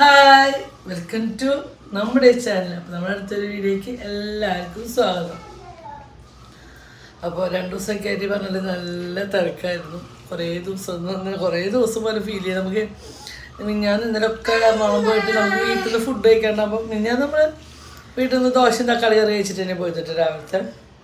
Hi welcome to നമ്മുടെ channel അപ്പോൾ നമ്മുടെ അടുത്തൊരു വീഡിയോയ്ക്ക് എല്ലാവർക്കും സ്വാഗതം അപ്പോൾ രണ്ട് ദിവസമൊക്കെ ആയിട്ട് പറഞ്ഞാൽ നല്ല തിരക്കായിരുന്നു കുറേ ദിവസം എന്ന് പറഞ്ഞാൽ കുറേ ദിവസം പോലെ ഫീൽ ചെയ്ത് നമുക്ക് ഞാൻ ഇന്നലെ ഒക്കെ എറണാകുളം പോയിട്ട് നമുക്ക് വീട്ടിൽ നിന്ന് ഫുഡ് കഴിക്കാണ്ട് അപ്പം ഞാൻ നമ്മൾ വീട്ടിൽ നിന്ന് ദോശയും തക്കാളി കറി കഴിച്ചിട്ട് തന്നെ പോയിട്ട് രാവിലത്തെ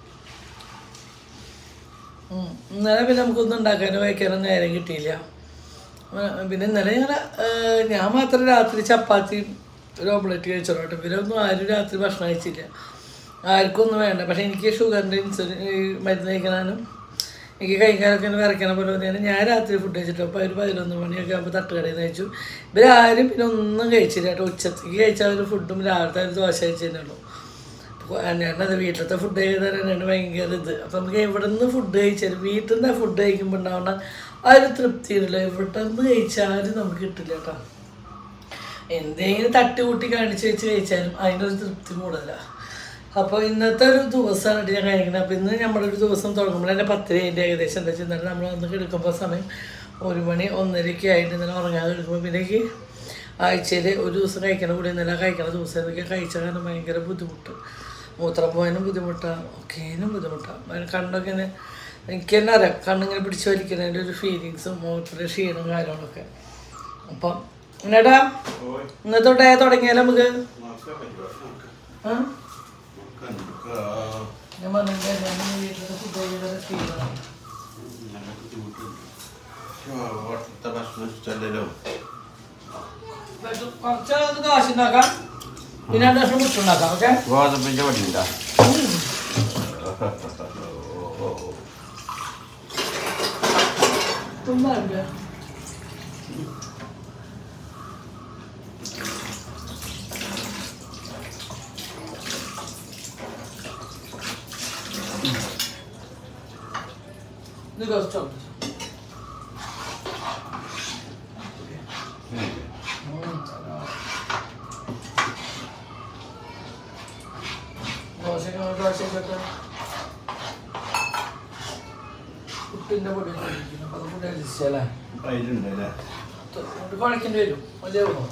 ഉം. ഇന്നലെ പിന്നെ നമുക്കൊന്നും ഉണ്ടാക്കാനോ കഴിക്കാനോ നേരം കിട്ടിയില്ല ആ, പിന്നെ ഇന്നലെ ഞങ്ങൾ ഞാൻ മാത്രം രാത്രി ചപ്പാത്തിയും ഒരു ഓംലെറ്റ് കഴിച്ചോളൂ കേട്ടോ പിന്നെ ഒന്നും ആരും രാത്രി ഭക്ഷണം കഴിച്ചില്ല ആർക്കും ഒന്നും വേണ്ട പക്ഷേ എനിക്ക് ഷുഗറിൻ്റെ ഇൻസുലിൻ ഈ മരുന്ന് കഴിക്കാനും എനിക്ക് കഴിക്കാനൊക്കെ ഇങ്ങനെ വിറയ്ക്കണ പോലെ തന്നെയാണ് ഞാൻ രാത്രി ഫുഡ് കഴിച്ചിട്ട് അപ്പോൾ ഒരു പതിനൊന്ന് മണിയൊക്കെ ആകുമ്പോൾ തട്ടുകടയിൽ നിന്ന് കഴിച്ചു ഇവരാരും പിന്നെ ഒന്നും കഴിച്ചില്ല കേട്ടോ ഉച്ചത്തേക്ക് കഴിച്ചാൽ ഒരു ഫുഡും രാവിലത്തെ ഒരു ദോശ കഴിച്ചതന്നെ ഉള്ളൂ ഞാനത് വീട്ടിലത്തെ ഫുഡ് കഴിക്കുന്നതിനാണ് ഭയങ്കര ഇത് അപ്പം നമുക്ക് എവിടെ നിന്ന് ഫുഡ് കഴിച്ചാലും വീട്ടിൽ നിന്ന് ഫുഡ് കഴിക്കുമ്പോൾ ഉണ്ടാവുന്ന ആ ഒരു തൃപ്തി ഉണ്ടല്ലോ എവിടെ നിന്ന് കഴിച്ചാലും നമുക്ക് കിട്ടില്ല കേട്ടോ എന്തെങ്കിലും തട്ടുകൂട്ടി കാണിച്ച് വെച്ച് കഴിച്ചാലും അതിനൊരു തൃപ്തി കൂടുതലാണ് അപ്പോൾ ഇന്നത്തെ ഒരു ദിവസമാണ് ഞാൻ കഴിക്കുന്നത് അപ്പോൾ ഇന്ന് നമ്മുടെ ഒരു ദിവസം തുടങ്ങുമ്പോൾ തന്നെ പത്തര അതിൻ്റെ ഏകദേശം എന്താ വെച്ചാൽ ഇന്നലെ നമ്മൾ വന്ന് കിടക്കുമ്പോൾ സമയം ഒരു മണി ഒന്നരയ്ക്ക് ആയിട്ട് ഇന്നലെ ഉറങ്ങാതെ കിടക്കുമ്പോൾ പിന്നേക്ക് ആഴ്ചയിൽ ഒരു ദിവസം കഴിക്കണ കൂടി ഇന്നലെ കഴിക്കണ ദിവസം ഇതൊക്കെ കഴിച്ച കാരണം ഭയങ്കര ബുദ്ധിമുട്ട് മൂത്രം പോകാനും ബുദ്ധിമുട്ടാണ് ഒക്കേനും ബുദ്ധിമുട്ടാണ് കണ്ണൊക്കെ ഇങ്ങനെ എനിക്ക് തന്നെ അറിയാം കണ്ണിങ്ങനെ പിടിച്ച് വലിക്കുന്നതിൻ്റെ ഒരു ഫീലിങ്സും മൂത്രത്തിൻ്റെ ക്ഷീണവും കാര്യങ്ങളൊക്കെ അപ്പം എന്നടാ ഇന്നത്തോട്ടെ തുടങ്ങിയാലോ നമുക്ക് ആ ഞാൻ പറഞ്ഞില്ലേ ഞാൻ വീട്ടിൽ ഫുഡ് കഴിക്കുന്ന ക്ഷീണമാണ് ഭക്ഷണം ഇഷ്ടമല്ലല്ലോ പക്ഷെ കുറച്ച് ദോശ ഉണ്ടാക്കാം പിന്നെ രണ്ട് വർഷം മുട്ടുണ്ടാക്കാം ഓക്കെ ഗോതമ്പിന്റെ പണിയുണ്ടോ തുമ്പാ ഉണ്ട് ഇത് കുറച്ചുണ്ട് ദോശ ദോശയൊക്കെ പുട്ടിൻ്റെ പൊടി അപ്പോൾ അത് കൂടെ അടിച്ചല്ലേ അതിലുണ്ടല്ലേ അത് കുഴക്കേണ്ടി വരും വലിയ വേണോ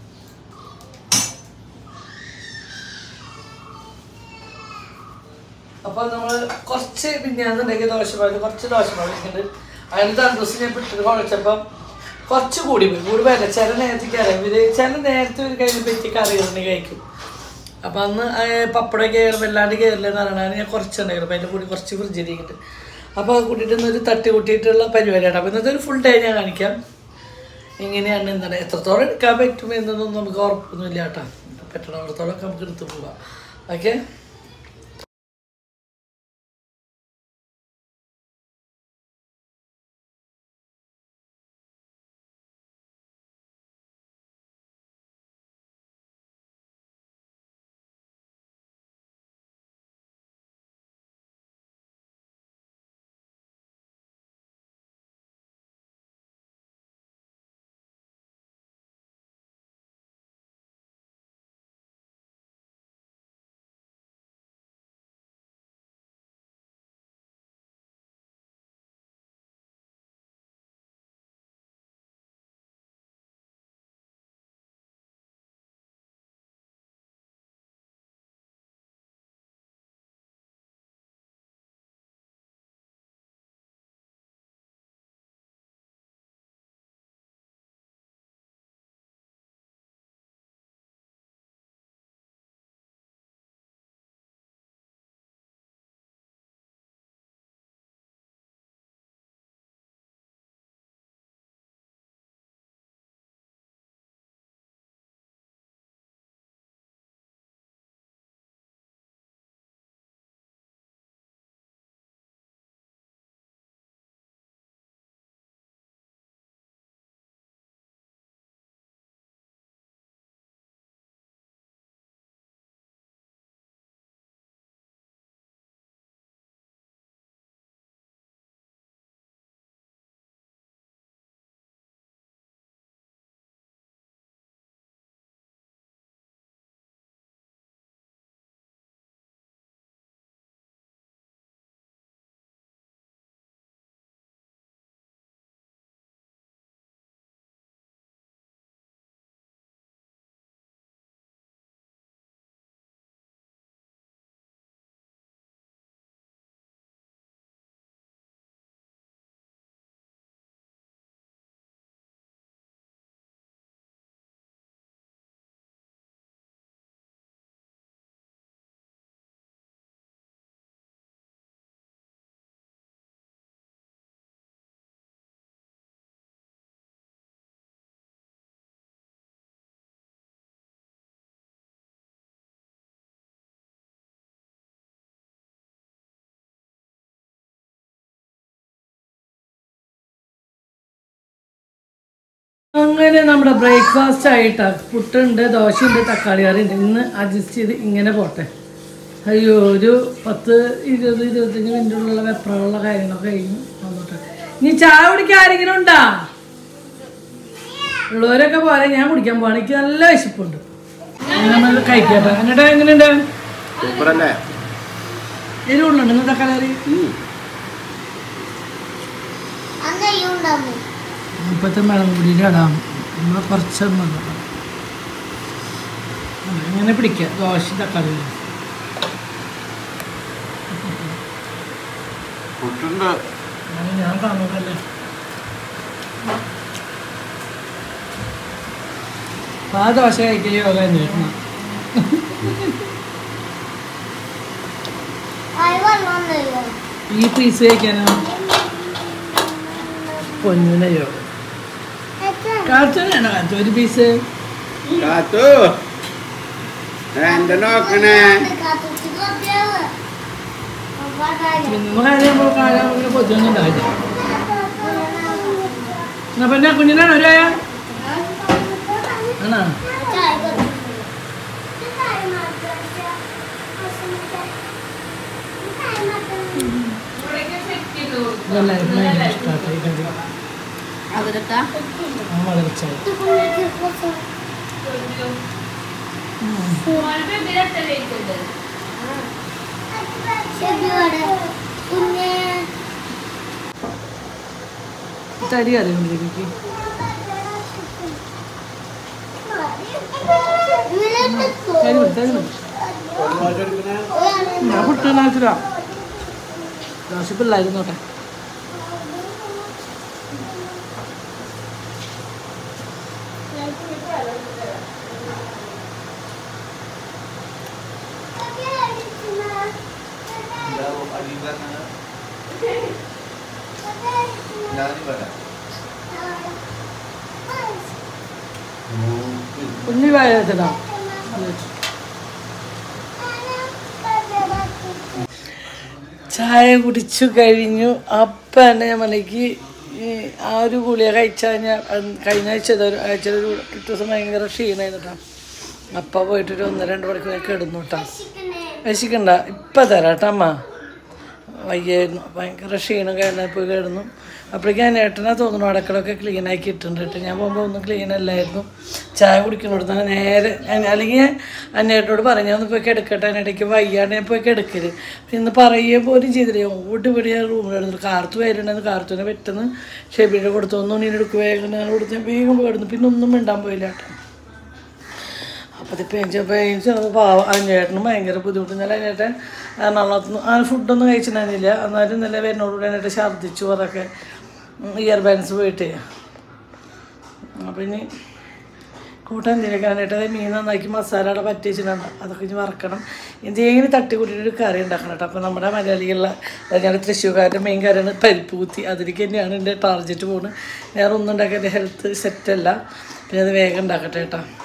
അപ്പോൾ നമ്മൾ കുറച്ച് പിന്നെയാണെന്നുണ്ടെങ്കിൽ ദോശമാവ് കുറച്ച് ദോശമാവ് ഇരിക്കുന്നുണ്ട് അതിന് തന്തൂസ് ഞാൻ പിട്ടിട്ട് കുഴച്ചപ്പം കുറച്ച് കൂടി പോയി കൂടി പോയല്ല ചില നേരത്തേക്ക് അറിയാം ഇത് ചില നേരത്തെ ഒരു കയ്യിൽ പറ്റി കറി ഇറങ്ങി കഴിക്കും അപ്പം അന്ന് ആ പപ്പടം കയറും വല്ലാണ്ട് കയറില്ലെന്ന് പറയണത് ഞാൻ കുറച്ചുണ്ടായിരുന്നു അപ്പം അതിൻ്റെ കൂടി കുറച്ച് ഫ്രിഡ്ജിലിരിക്കുന്നുണ്ട് അപ്പോൾ അത് കൂട്ടിയിട്ട് ഇന്നൊരു തട്ടി കൂട്ടിയിട്ടുള്ള പരിപാടിയാണ് അപ്പോൾ ഇന്നത്തെ ഒരു ഫുൾ ഡേ ഞാൻ കാണിക്കാം എങ്ങനെയാണ് എന്താണ് എത്രത്തോളം എടുക്കാൻ പറ്റും എന്നൊന്നും നമുക്ക് ഉറപ്പൊന്നുമില്ല കേട്ടോ പറ്റണത്തോളം നമുക്ക് എടുത്തു പോവാം ഓക്കെ അങ്ങനെ നമ്മുടെ ബ്രേക്ക്ഫാസ്റ്റ് ആയിട്ടാ പുട്ടുണ്ട് ദോശയുണ്ട് തക്കാളി കറി ഉണ്ട് ഇന്ന് അഡ്ജസ്റ്റ് ചെയ്ത് ഇങ്ങനെ പോട്ടെ അയ്യോ ഒരു പത്ത് ഇരുപത് ഇരുപത്തഞ്ച് മിനിറ്റുള്ള വെപ്രാളുള്ള കാര്യങ്ങളൊക്കെ കഴിഞ്ഞു വന്നോട്ടെ നീ ചായ കുടിക്കാൻ ആരെങ്കിലും ഉണ്ടാ ഉള്ളവരൊക്കെ പോലെ ഞാൻ കുടിക്കാൻ പോവാണ് എനിക്ക് നല്ല വിശപ്പുണ്ട് നമ്മൾ കഴിക്കട്ടെ എന്നിട്ട് എങ്ങനെയുണ്ട് സൂപ്പറല്ലേ എരിവുള്ളുണ്ട് ഇന്ന് തക്കാളി കറി ഇപ്പോഴത്തെ മണം കൂടിയിട്ട് ഇടാം നമ്മൾ കുറച്ച് മതി അങ്ങനെ പിടിക്കുക ദോശ തക്കാളി കറി പുട്ടുണ്ട് അത് ഞാൻ കാണുന്നതല്ലേ ആ ദോശ കഴിക്കൽ യോഗ അന്വേഷണം ഈ പീസ് കഴിക്കാനോ പൊന്നിനെ യോഗ കാർട്ടൂണാണോ കാത്തു ഒരു പീസ് കാത്തു എന്റെ നോക്കണേ പിന്നെ കാര്യം കാര്യം കൊച്ചൊന്നും ഉണ്ടാവില്ല എന്നാ പിന്നെ കുഞ്ഞിനാണ് ഒരു ആയ ആണോ ഇതെല്ലാവർക്കും ഭയങ്കര ഇഷ്ടമാട്ടോ ഈ കറി ആ വളർച്ചയായി തടി അറിയുന്നുണ്ട് എനിക്ക് തരി മതി, തരി മതി. ഞാൻ പുട്ടാനാക്കില്ല ദോശ പിള്ളേരുന്നോട്ടെ കുഞ്ഞു വേദന ചായ കുടിച്ചു കഴിഞ്ഞു അപ്പം തന്നെ ഞാൻ എനിക്ക് ഈ ആ ഒരു ഗുളിക കഴിച്ചാൽ ഞാൻ അന്ന് കഴിഞ്ഞ ആഴ്ച ഒരു ആഴ്ച ഒരു പിറ്റേ ദിവസം ഭയങ്കര ക്ഷീണമായിരുന്നു കേട്ടോ അപ്പം പോയിട്ടൊരു ഒന്ന് രണ്ട് മണിക്കൂർ ഞാൻ കിടന്നു കേട്ടോ വിശക്കണ്ട ഇപ്പം തരാം കേട്ടോ അമ്മ വയ്യായിരുന്നു ഭയങ്കര ക്ഷീണം കഴിഞ്ഞാൽ പോയി കിടന്നു അപ്പോഴേക്കും ഞാൻ ഏട്ടനെ തോന്നുന്നു അടക്കളൊക്കെ ക്ലീൻ ആക്കി ഇട്ടുണ്ട് കേട്ടോ ഞാൻ പോകുമ്പോൾ ഒന്നും ക്ലീൻ അല്ലായിരുന്നു ചായ കുടിക്കുന്നിടത്ത് നേരെ ഞാൻ അല്ലെങ്കിൽ ഞാൻ അന്നേട്ടനോട് പറഞ്ഞു ഒന്ന് പോയി കിടക്കട്ടെ അതിനിടയ്ക്ക് വയ്യാണ്ട് ഞാൻ പോയി കിടക്കല് ഇന്ന് പറയുക പോലും ചെയ്തില്ല ഓടി ഇവിടെ ഞാൻ റൂമിലെടുത്തു കാർത്തു വരണ്ടെന്ന് കാർത്തുവിനെ പെട്ടെന്ന് ഷെബിയുടെ കൊടുത്തു ഒന്നും നീ എടുക്കുക വേഗം ഞാൻ കൊടുത്ത് ഞാൻ വേഗം പോയി കിടന്നു പിന്നെ ഒന്നും മിണ്ടാൻ പോയില്ല കേട്ടോ അപ്പോൾ പെഞ്ച് പെഞ്ച് നമുക്ക് പാവം അഞ്ഞേട്ടനും ഭയങ്കര ബുദ്ധിമുട്ട് ഇന്നലെ അഞ്ഞേട്ടൻ എറണാകുളത്ത് നിന്ന് ആ ഫുഡൊന്നും കഴിച്ചിട്ടുണ്ടായിരുന്നില്ല എന്നാലും ഇന്നലെ വരുന്നോടുകൂടി എന്നിട്ട് ഛർദ്ദിച്ചു അതൊക്കെ ഇയർ ബാൻസ് പോയിട്ട് അപ്പം ഇനി കൂട്ടാൻ എന്തിനൊക്കെയാണിട്ട് മീൻ നന്നാക്കി മസാല അവിടെ പറ്റിച്ചിട്ടുണ്ട് അതൊക്കെ ഇനി വറക്കണം എന്തെങ്കിലും തട്ടി കൂട്ടിയിട്ട് ഒരു കറി ഉണ്ടാക്കണം കേട്ടോ അപ്പോൾ നമ്മുടെ മലയാളികളുടെ ഞങ്ങളുടെ തൃശ്ശൂർക്കാരുടെ മെയിൻ കറിയാണ് പരിപ്പ് കുത്തി അതിലേക്ക് തന്നെയാണ് എൻ്റെ ടാർജറ്റ് പോകുന്നത് വേറെ ഒന്നും ഉണ്ടാക്കാൻ എൻ്റെ ഹെൽത്ത് സെറ്റല്ല പിന്നെ അത് വേഗം ഉണ്ടാക്കട്ടെ കേട്ടോ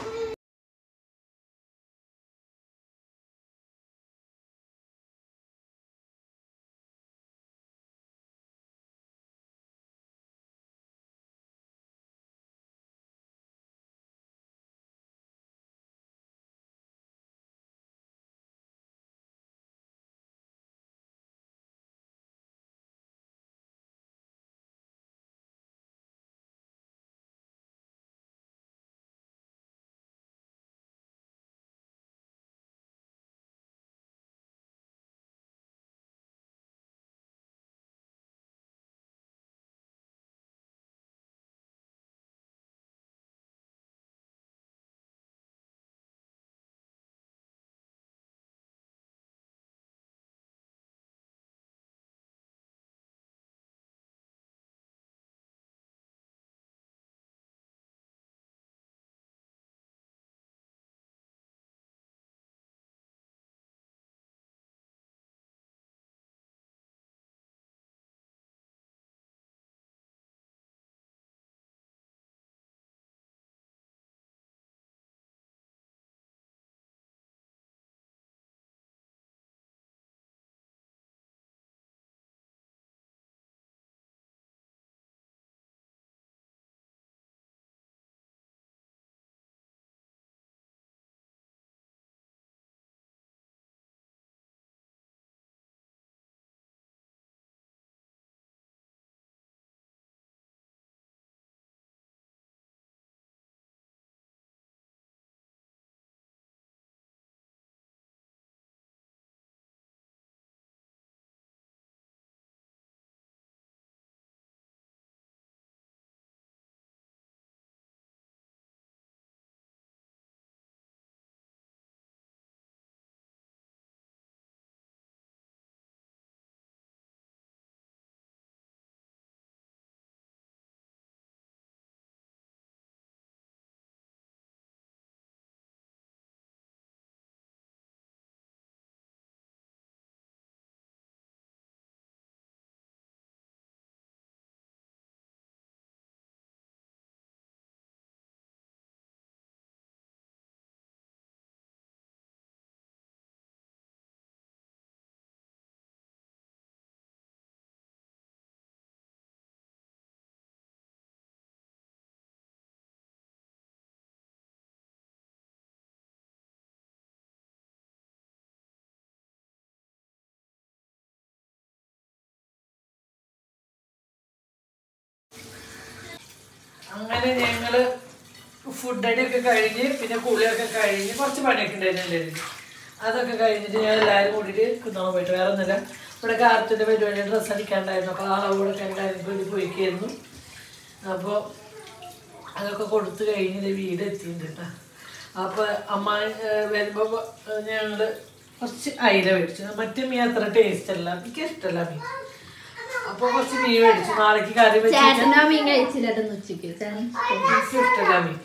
അങ്ങനെ ഞങ്ങള് ഫുഡ് അടിയൊക്കെ കഴിഞ്ഞ് പിന്നെ കുളിയൊക്കെ കഴിഞ്ഞ് കുറച്ച് പണിയൊക്കെ ഉണ്ടായിരുന്നില്ലേ അതൊക്കെ കഴിഞ്ഞിട്ട് ഞാൻ എല്ലാവരും കൂടിയിട്ട് കുന്നോളം പോയിട്ട് വേറെ ഒന്നുമില്ല ഇവിടെ കാർത്തിൻ്റെ പരിപാടി ഡ്രസ്സ് അടിക്കാണ്ടായിരുന്നു അപ്പോൾ ആ അളവ് കൊടുക്കാൻ കാര്യം വേണ്ടി പോയിക്കായിരുന്നു അപ്പോൾ അതൊക്കെ കൊടുത്ത് കഴിഞ്ഞ് ദേ വീട് എത്തിയിട്ടുണ്ട് കേട്ടോ അപ്പോൾ അമ്മ വരുമ്പോൾ ഞങ്ങൾ കുറച്ച് അയില മേടിച്ചു മറ്റേ മീൻ അത്ര ടേസ്റ്റ് അല്ല എനിക്ക് ഇഷ്ടമല്ല മീൻ അപ്പോൾ കുറച്ച് മീൻ മേടിച്ചു നാളേക്ക് കറി വെച്ചിട്ട് ചേട്ടനാ മീൻ കഴിച്ചില്ലായിരുന്നു ഉച്ചക്ക് ചേട്ടൻ എനിക്ക് ഇഷ്ടമല്ല മീൻ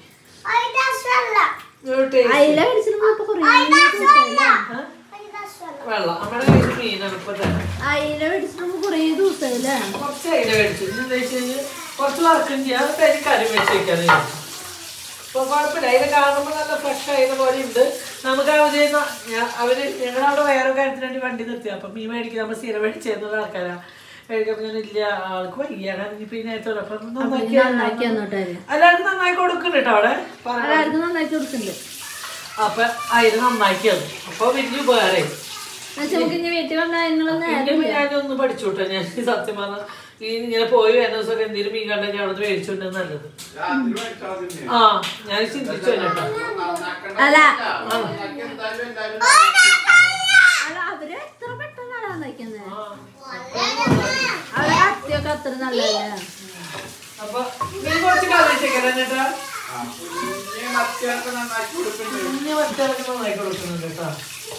ഒരു taste അയില കഴിച്ചിട്ട് ഇപ്പൊ കുറേ ദിവസമായില്ലേ ആ? വെള്ളം നമ്മുടെ കയ്യിൽ മീനാണ് ഇപ്പൊ തന്നെ അയില മേടിച്ചിട്ട് കുറേ ദിവസമായില്ലേ കുറച്ച് അയില മേടിച്ചു എന്താ വെച്ച് കഴിഞ്ഞാൽ കുറച്ച് വറക്കും ചെയ്യാം അത് കഴിഞ്ഞ് കറി വെച്ച് വെക്കാന്ന് വിചാരിച്ചു അപ്പൊ കുഴപ്പമില്ല അതിനെ കാണുമ്പോൾ നല്ല ഫ്രഷ് ആയത് പോലെ ഉണ്ട് നമുക്ക് അവര് ന- ഞാ- അവര് ഞങ്ങളവിടെ വേറെ കാര്യത്തിന് വേണ്ടി വണ്ടി നിർത്തി അപ്പൊ മീൻ മേടിക്കാൻ നമ്മൾ സ്ഥിരം മേടിച്ചിരുന്ന ആൾക്കാരാ മേടിക്കാൻ ഞാൻ ഇല്ല ആൾക്ക് വയ്യാണ് ഇനിയിപ്പോ ഈ നേരത്തെ അപ്പൊ നന്നാക്കി നന്നാക്കി തന്നോട്ടാര് എല്ലാവർക്കും നന്നായി കൊടുക്കുന്നുണ്ട് കേട്ടോ അവിടെ പറഞ്ഞു എല്ലാവർക്കും നന്നാക്കി കൊടുക്കുന്നുണ്ട് അപ്പൊ അതിന് നന്നാക്കി തന്നു അപ്പൊ വലിയ ഉപകാരമായി എന്നുവെച്ചാ നമുക്ക് ഇനി വീട്ടിൽ വന്നാൽ അതിനുള്ള നേരം ഇനിയിപ്പോ ഞാനൊന്ന് പഠിച്ചു കേട്ടോ ഞാൻ ഈ സത്യം പറഞ്ഞ ഈ ഇങ്ങനെ പോയി വരുന്ന ദിവസമൊക്കെ എന്തെങ്കിലും മീൻ കണ്ടാൽ ഞാൻ അവിടെ മേടിച്ചോണ്ട് നല്ലത് രാത്രി മേടിച്ചാൽ മതി. ആ ഞാൻ ചിന്തിച്ചു തന്നെ കേട്ടോ അല്ല നന്നാക്കി എന്തായാലും എന്തായാലും അല്ല അവര് എത്ര പെട്ടെന്നാണ് നന്നാക്കുന്നത് ആ. അവരെ കത്തിയൊക്കെ അത്ര നല്ലതല്ലേ അപ്പൊ നീ കുറച്ച് കറി വെച്ചേക്കല്ലേ ചേട്ടാ ആ, കുഞ്ഞിനെ മത്തിയൊക്കെ നന്നാക്കി കൊടുക്കുന്നുണ്ട്. കുഞ്ഞ് മറ്റൊക്കെ നന്നായി കൊടുക്കുന്നുണ്ട് കേട്ടോ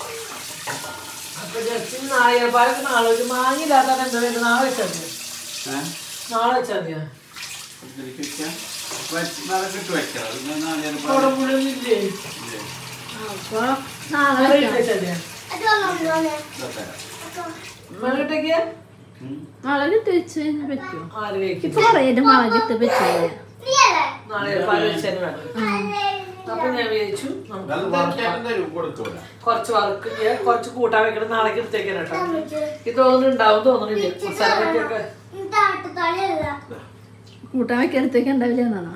അപ്പൊ ജസ്റ്റ് നായപ്പാലൊക്കെ നാളെ ഒരു മാങ്ങില്ലാത്ത എന്താ വേണ്ടത് നാളെ വെച്ചാൽ മതി ഏ? നാളെ വെച്ചാൽ മതിയാ ഇതിലേക്ക് വെക്കാം. വെച്ച് നനക്കിട്ട് വെക്കാം. ഇത് ഞാൻ ചിലപ്പോ കുടമ്പുഴൊന്നും ഇല്ലേ ഇല്ലേ? അപ്പൊ നാളെ നാളെ വെക്കാം. വെച്ചാൽ മതിയാ ഇതൊക്കെ. മുളകിട്ടൊക്കെയാ ഉം. മുളകിട്ട് വെച്ച് കഴിഞ്ഞാൽ പറ്റുമോ ആര് കഴിക്കും ഇപ്പൊ കുറേ മുളകിട്ട് പറ്റില്ലേ നാളെ പാല് വെച്ചതിന് വേണം അപ്പൊ ഞാൻ വിചാരിച്ചു നമുക്ക് വെള്ളം വറുക്കാം. ചേട്ടൻ തരും കൊടുക്കൂല. കുറച്ച് വർക്ക് ചെയ്യാൻ കുറച്ച് കൂട്ടാൻ വെക്കണം നാളേക്ക് എടുത്തേക്കാൻ കേട്ടോ ഇത് തോന്നുന്നു ഉണ്ടാവും തോന്നുന്നില്ല മസാല പറ്റിയൊക്കെ കൂട്ടാൻ വെക്കടുത്തേക്ക് ഉണ്ടാവില്ല എന്നാണോ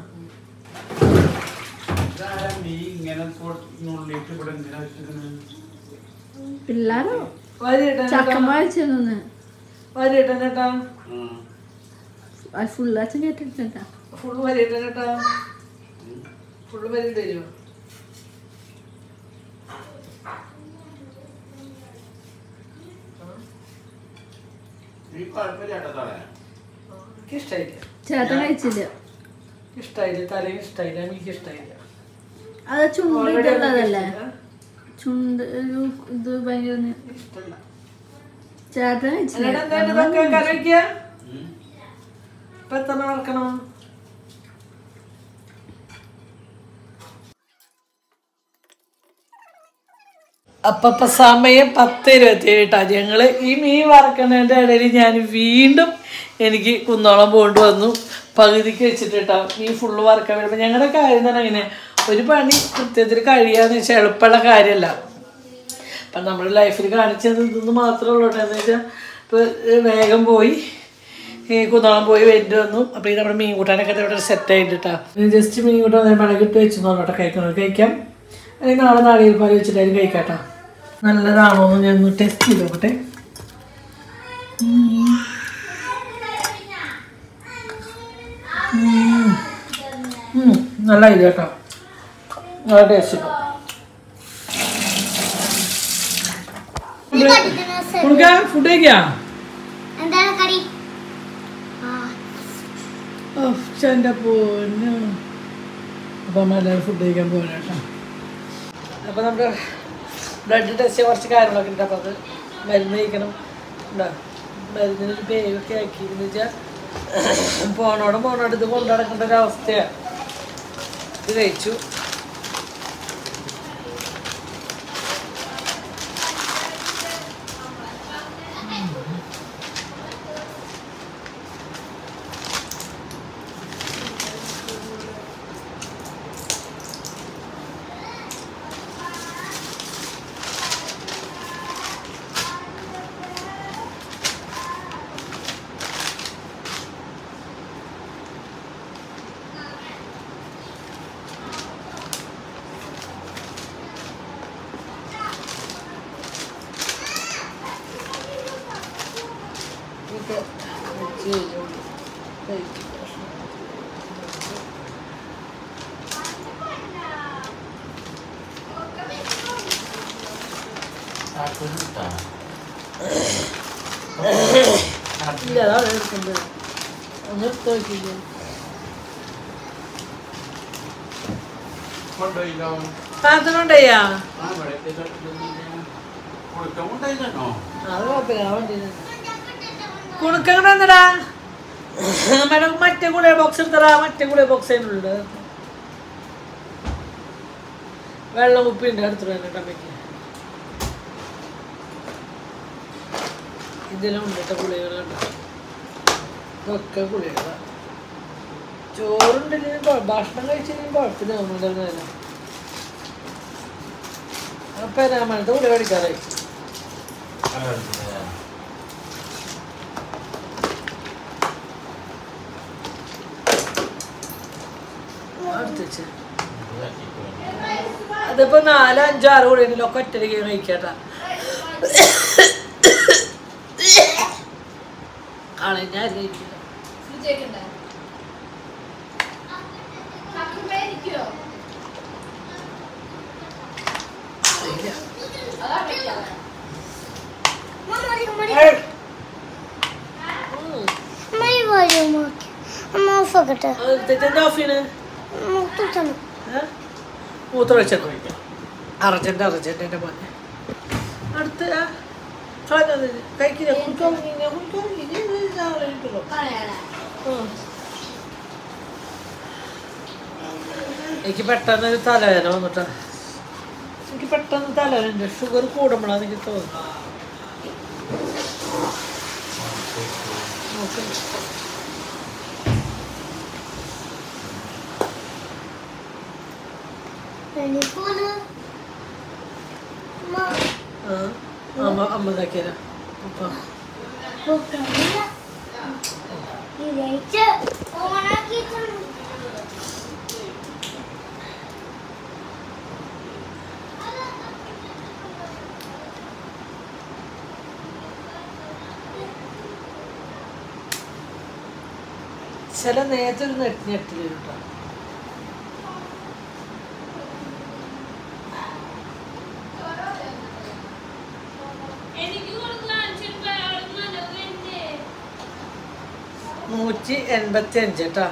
ഇതാരാ നീ ഇങ്ങനെ കൊ- നുള്ളിയിട്ട് ഇവിടെ എന്തിനാ വെച്ചിരിക്കണത്? പിള്ളേരോ വരി ഇട്ടാ ചക്കമ്മ കഴിച്ചിരുന്നു വരി ഇട്ടാ ചേട്ടാ ഉം. ഫുള്ള് അച്ഛൻ കേട്ടിട്ടുണ്ടാ ഫുള്ള് വരി ഇട്ടാ ചേട്ടാ ഫുള്ള് വരി തരുമോ നീ കുഴപ്പമില്ല കേട്ടോ തളേ. എനിക്ക് ഇഷ്ടമായില്ല ചേട്ടൻ കഴിച്ചില്ല ഇഷ്ടമായില്ല തലയും ഇഷ്ടമായില്ല എനിക്ക് ഇഷ്ടമായില്ല അത് ചുണ്ടിട്ടുള്ളതല്ലേ ഇഷ്ടമില്ല. ചുണ്ട് ഒരു ഇത് ഭയങ്കര നി- ഇഷ്ടമല്ല ചേട്ടൻ കഴിച്ചില്ല എന്നിട്ട് എന്താ ഇതൊക്കെ കറി വയ്ക്കുക ഉം. ഇപ്പൊ എത്ര വറക്കണം അപ്പൊ ഇപ്പൊ സമയം പത്ത് ഇരുപത്തി ഏട്ടാ ഞങ്ങള് ഈ മീൻ വറക്കണതിന്റെ ഇടയിൽ ഞാൻ വീണ്ടും എനിക്ക് കുന്നോളം പോണ്ട് വന്നു പകുതിക്ക് വെച്ചിട്ട് കേട്ടോ മീൻ ഫുള്ള് വറക്കാൻ വരുമ്പോൾ ഞങ്ങളുടെ കാര്യം തന്നെ അങ്ങനെ ഒരു പണി കൃത്യത്തിൽ കഴിയാന്ന് വെച്ചാൽ എളുപ്പമുള്ള കാര്യമല്ല അപ്പം നമ്മുടെ ലൈഫിൽ കാണിച്ചത് ഇതൊന്ന് മാത്രമേ ഉള്ളൂ കേട്ടോ എന്ന് വെച്ചാൽ ഇപ്പോൾ വേഗം പോയി ഈ കുന്നോളം പോയി വേണ്ടി വന്നു അപ്പോൾ ഈ നമ്മുടെ മീൻ കൂട്ടാനൊക്കെ ഇവിടെ സെറ്റ് ആയിട്ട് കേട്ടോ ജസ്റ്റ് മീൻ കൂട്ടാൻ പഴകിട്ട് വെച്ച് നോക്കട്ടെ കഴിക്കണം കഴിക്കാം അല്ലെങ്കിൽ നാളെ നാളികേൽ പാൽ വെച്ചിട്ടായാലും കഴിക്കാം കേട്ടോ നല്ലതാണോ എന്ന് ഞാൻ ഒന്ന് ടെസ്റ്റ് ചെയ്ത് നോക്കട്ടെ ഉം. ഉം. ഉം, നല്ല ഇത് കേട്ടോ നല്ല ടേസ്റ്റ് കിട്ടും ഉണക്ക ഫുഡ് കഴിക്കാം എന്താണ് കടി എൻ്റെ പൊന്നു അപ്പം നമ്മൾ എല്ലാവരും ഫുഡ് കഴിക്കാൻ പോകാൻ കേട്ടോ അപ്പോൾ നമ്മുടെ ബ്ലഡ് ടെസ്റ്റ് കുറച്ച് കാര്യങ്ങളൊക്കെ ഉണ്ട് അപ്പോൾ അത് മരുന്ന് കഴിക്കണം ഉണ്ടോ മരുന്നിനൊരു പേരൊക്കെ ആക്കിയെന്ന് വെച്ചാൽ പോണോടെ പോണോടെ ഇത് കൊണ്ടു നടക്കേണ്ട ഒരു അവസ്ഥയാണ് ഇത് കഴിച്ചു ഇത് വെച്ച് കഴിഞ്ഞു. കഴിച്ചു. ഇല്ല അതാണ് എടുക്കുന്നത് അങ്ങനെ എടുത്ത് നോക്കിയില്ല കൊണ്ടുപോയില്ലോ സാധനമുണ്ടയ്യാ ആ ഇവിടെ കൊടുക്കാൻ കൊണ്ടുപോയില്ലോ അത് കുഴപ്പമില്ല ആ വണ്ടി കുണുക്കങ്ങനെ വന്നടാ മേഡം മറ്റേ കൂടെ ബോക്സ് എടുത്തടാ മറ്റേ കൂടെ ബോക്സ് അതിനുള്ളിൽ വെള്ളം ഉപ്പിൻ്റെ അടുത്തിട്ട് തന്നെ ടമ്മയ്ക്ക് ഇതിലും ഉണ്ട് കേട്ടോ ഗുളികളുണ്ട് ഇതൊക്കെ ഗുളികളാ ചോറുണ്ടെങ്കിലും കുഴ- ഭക്ഷണം കഴിച്ചില്ലെങ്കിൽ കുഴപ്പമില്ല നമ്മളുടെ അപ്പം രാമായണത്തെ ഗുളിക മേടിക്കാറായി അടുത്ത് വെച്ച് അതിപ്പോ നാലോ അഞ്ചോ ആറ് കൂടി ഉണ്ടല്ലോ ഒക്കെ ഒറ്റയ്ക്ക് കഴിക്കട്ടാ ആളെ ഞാൻ കഴിക്കില്ല ഇല്ല. ഏയ്. ഉം. അമ്മ ഈ volume നോക്ക്. അമ്മ off ആക്കട്ടെ. അത് എടുത്തിട്ട് എന്താ ഓഫ് ചെയ്യണേ മൂത്തൂത്തണം. മൂത്രം വെച്ചിട്ട് കഴിക്കാം അർജന്റ് അർജന്റ് എൻ്റെ മോനെ അടുത്ത് ആ, കളഞ്ഞത് കഴിക്കില്ല കുടിക്കാൻ എനിക്ക് പെട്ടെന്ന് ഒരു തലവേദന വന്നിട്ടാ എനിക്ക് പെട്ടെന്ന് തലവേദന ഷുഗർ കൂടുമ്പോഴാണ് എനിക്ക് തോന്നുന്നത് നോക്ക്. എനിക്കൊരു അമ്മ ആ അമ്മ അമ്മ ഇതാക്കിയതാ അപ്പം ബുക്കറില്ല. ഈ light on ആക്കിയിട്ടുണ്ട്. ചില നേരത്തെ ഒരു നെറ്റ് ഞെട്ടിൽ കേട്ടോ നൂറ്റി എൺപത്തി അഞ്ച് കേട്ടാ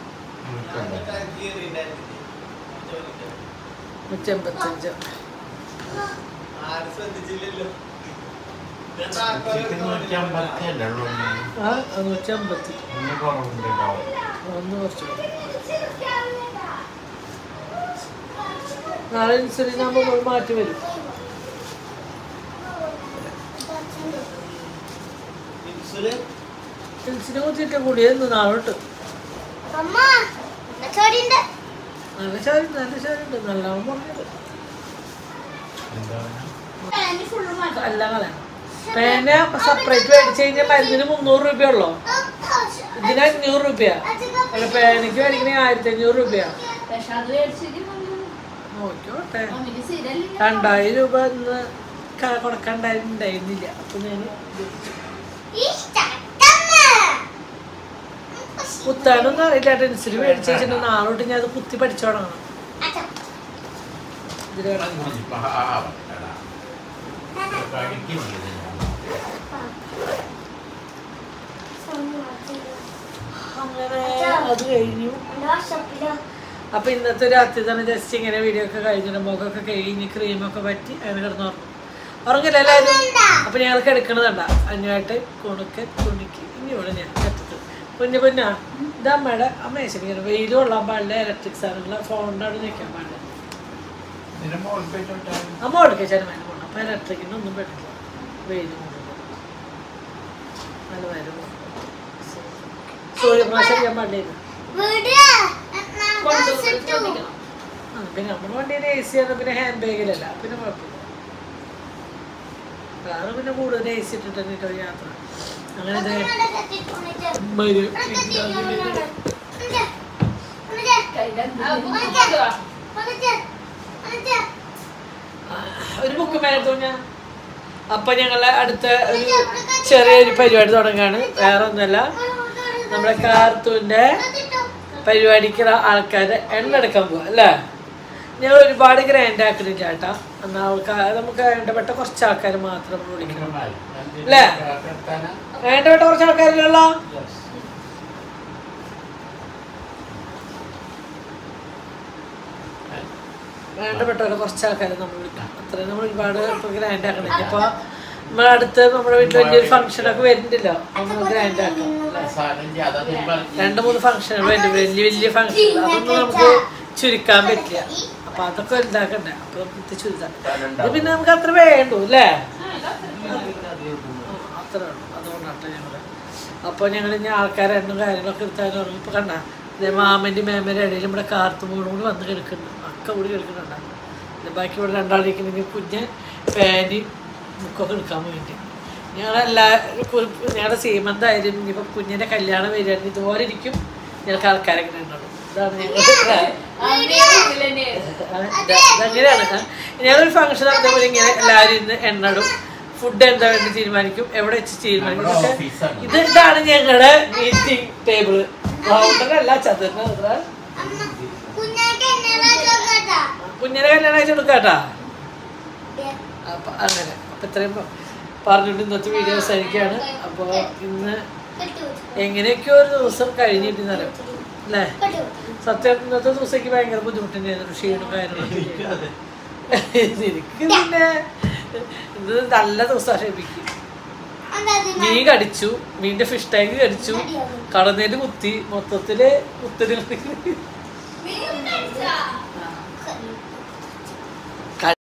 നൂറ്റി എൺപത്തി അഞ്ച് ആ നൂറ്റി അമ്പത്തി ഒന്ന് കുറച്ച് കൂടി. നാളെ ഇൻസുലിൻ ആകുമ്പോൾ മാറ്റി വരും ഇൻസുലിൻ കുത്തിയിട്ട് കൂടിയായിരുന്നു നാളെ തൊട്ട് അമ്മ എന്നെ ചോടിയുണ്ട്. നല്ല ചാരി നല്ല ചാരുണ്ട് നല്ലോണം പറഞ്ഞത് എനിക്ക് full മാറ്റാം. അല്ല കളയാം പേന സെപ്പറേറ്റ് മേടിച്ച് കഴിഞ്ഞാൽ മരുന്നിന് മുന്നൂറ് രൂപയുള്ളൂ ഇതിന് അഞ്ഞൂറ് രൂപയാ അല്ല പേനയ്ക്ക് മേടിക്കണേ ആയിരത്തി അഞ്ഞൂറ് രൂപയാ പക്ഷെ അത് മേടിച്ചിട്ട് നോക്കിയോട്ടെ മമ്മിക്ക് സ്ഥിരല്ലേ രണ്ടായിരം രൂപ ഇന്ന് ക- കൊടുക്കണ്ടായിരുന്നില്ല അപ്പൊ ഞാൻ ഇഷ്ടത്തമ്മ. കുത്താനൊന്നും അറിയില്ല ടെൻസിൽ മേടിച്ച് വെച്ചിട്ട് നാളെ തൊട്ട് ഞാൻ അത് കുത്തി പഠിച്ചു തുടങ്ങണം അച്ഛാ. ഇതിൽ കിടക്കണം അങ്ങനെ അത് കഴിഞ്ഞു എന്റെ വാട്സാപ്പിലോ? അപ്പൊ ഇന്നത്തെ രാത്രി തന്നെ ജസ്റ്റ് ഇങ്ങനെ വീഡിയോ ഒക്കെ കഴിഞ്ഞിട്ട് മുഖമൊക്കെ കഴിഞ്ഞ് ക്രീമൊക്കെ പറ്റി അങ്ങനെ കിടന്ന് ഉറങ്ങും ഉറങ്ങില്ല എല്ലാവരും അപ്പൊ ഞങ്ങൾ കിടക്കണതണ്ട അഞ്ഞുമായിട്ട് കുണുക്ക് തുണിക്ക് ഇനി ഇവിടെ ഞാൻ കെട്ടിട്ട് കുഞ്ഞു കുഞ്ഞാ ഇത് അമ്മയുടെ അമ്മേശ്വരി ഇങ്ങനെ വെയിൽ കൊള്ളാൻ പാടില്ല ഇലക്ട്രിക് സാധനങ്ങൾ ഫോണിൻ്റെ അവിടെ നിൽക്കാൻ പാടില്ല അമ്മ കൊടുക്കുക ചെറുമാനം പോകണം അപ്പൊ ഇലക്ട്രിക്കിന് ഒന്നും പറ്റില്ല വെയിൽ കൊണ്ടുപോകും നല്ല വരും സൂര്യപ്രകാശം ചെയ്യാൻ പാടില്ല വീട് കൊണ്ടുപോയി നാസിട്ടു. ശ്രദ്ധിക്കണം ആ, പിന്നെ നമ്മുടെ വണ്ടിയിൽ എ സി ആണ് പിന്നെ ഹാൻഡ് ബാഗിലല്ല പിന്നെ കുഴപ്പമില്ല കാറ് പിന്നെ കൂടുതൽ എ സി ഇട്ടിട്ട് തന്നെ ഒരു യാത്ര അങ്ങനെ ഇത് ഇവിടെ കെട്ടിക്കൊണ്ടിട്ട്. വരും. ഇവിടെ കെട്ടിക്കൊണ്ടിട്ട്. എന്നിട്ട്, എന്നിട്ട്, കയ്യിലെന്ത് എന്നിട്ട്, എന്നിട്ട്. ആ, ഒരു ബുക്ക് മേലത്തോ ഞാൻ അപ്പൊ ഞങ്ങളെ അടുത്ത ഒരു ചെറിയൊരു പരിപാടി തുടങ്ങാണ് വേറെ ഒന്നുമല്ല നമ്മുടെ കാർത്തൂന്റെ എന്നിട്ടോ? പരിപാടിക്ക് ആൾക്കാരെ എണ്ണ എടുക്കാൻ പോവാ അല്ലേ ഞങ്ങൾ ഒരുപാട് ഗ്രാൻഡ് ആക്കണില്ല ചേട്ടാ എന്നാൽ ആൾക്കാർ നമുക്ക് വേണ്ടപ്പെട്ട കുറച്ച് ആൾക്കാർ മാത്രം നമ്മൾ വിളിക്കണം അല്ലേ? വേണ്ടപ്പെട്ട കുറച്ച് ആൾക്കാരിലുള്ള വേണ്ടപ്പെട്ടവരെ കുറച്ച് ആൾക്കാരെ നമ്മൾ വിളിക്കാം അത്രയും നമ്മൾ ഒരുപാട് ഇപ്പൊ ഗ്രാൻഡ് ആക്കണില്ല ഇപ്പൊ നമ്മുടെ അടുത്ത് നമ്മുടെ വീട്ടിൽ വലിയൊരു ഫംഗ്ഷൻ ഒക്കെ വരുന്നില്ല നമ്മൾ ഗ്രാൻഡ് ആക്കാം അല്ലേ? രണ്ട് മൂന്ന് ഫംഗ്ഷനുകൾ വരുന്നുണ്ട് വലിയ വലിയ ഫംഗ്ഷൻ അതൊന്നും നമുക്ക് ചുരുക്കാൻ പറ്റില്ല അപ്പൊ അതൊക്കെ ഉണ്ടാക്കണ്ടേ അപ്പൊ നമുക്ക് ചുരുക്കാൻ ഇത് പിന്നെ നമുക്ക് അത്ര വേണ്ടു അല്ലേ അത്ര അതുകൊണ്ടാട്ടോ ഞങ്ങള് അപ്പോൾ ഞങ്ങൾ ഇനി ആൾക്കാരെ എണ്ണും കാര്യങ്ങളൊക്കെ എടുത്താലും തുടങ്ങി ഇപ്പൊ കണ്ട മാമൻ്റെ മേമൻ്റെ ഇടയിൽ ഇവിടെ കാർത്തുമോളും കൂടി വന്ന് കിടക്കുന്നുണ്ട് അക്ക കൂടി കിടക്കുന്നുണ്ടാകും പിന്നെ ബാക്കി ഇവിടെ രണ്ടാളിരിക്കുന്നെങ്കിൽ കുഞ്ഞ് പാൻറ് ബുക്കൊക്കെ എടുക്കാൻ വേണ്ടി ഞങ്ങളെല്ലാ കു- ഞങ്ങളുടെ സീമന്തായാലും ഇനിയിപ്പോൾ കുഞ്ഞിൻ്റെ കല്യാണം വരികയാണെങ്കിൽ ഇതുപോലെ ഇരിക്കും ഞങ്ങൾക്ക് ആൾക്കാരെ ഇങ്ങനെ ഉണ്ടാവും ഇതാണ് ഞങ്ങൾ അങ്ങനെയാണ് ഞങ്ങളൊരു ഫംഗ്ഷൻ നടത്തുമ്പോൾ ഇങ്ങനെ എല്ലാവരും ഇന്ന് എണ്ണടും ഫുഡ് എന്താ വേണ്ടി തീരുമാനിക്കും എവിടെ വെച്ച് തീരുമാനിക്കും നമ്മുടെ ഇതൊക്കെ ഓഫീസാണ്. ഇത് ഇതാണ് ഞങ്ങളുടെ മീറ്റിംഗ് ടേബിള് റൗണ്ടല്ല ചതുരന അമ്മ കുഞ്ഞാക്ക് എന്നെ ചോക്കട്ടാ കുഞ്ഞിനെ കല്യാണം അയച്ചു കൊടുക്കാട്ടാ അപ്പൊ അങ്ങനെ അപ്പൊ ഇത്രയും പ- പറഞ്ഞിട്ട് ഇന്നത്തെ വീഡിയോ അവസാനിക്കുകയാണ് അപ്പോൾ ഇന്ന് കെട്ടു എങ്ങനെയൊക്കെയോ ഒരു ദിവസം കഴിഞ്ഞിട്ടുന്നറിയാം അല്ലേ കെട്ടു സത്യം ഇന്നത്തെ ദിവസത്തേക്ക് ഭയങ്കര ബുദ്ധിമുട്ടുണ്ടായിരുന്നു ക്ഷീണം കാര്യങ്ങളൊക്കെ എനിക്ക് പിന്നെ ഇത് നല്ല ദിവസം ക്ഷമിക്കും എന്താ മീൻ കടിച്ചു മീനിന്റെ ഫിഷ് ടാങ്ക് കടിച്ചു കടന്നേല് കുത്തി മൊത്തത്തില് കുത്തല്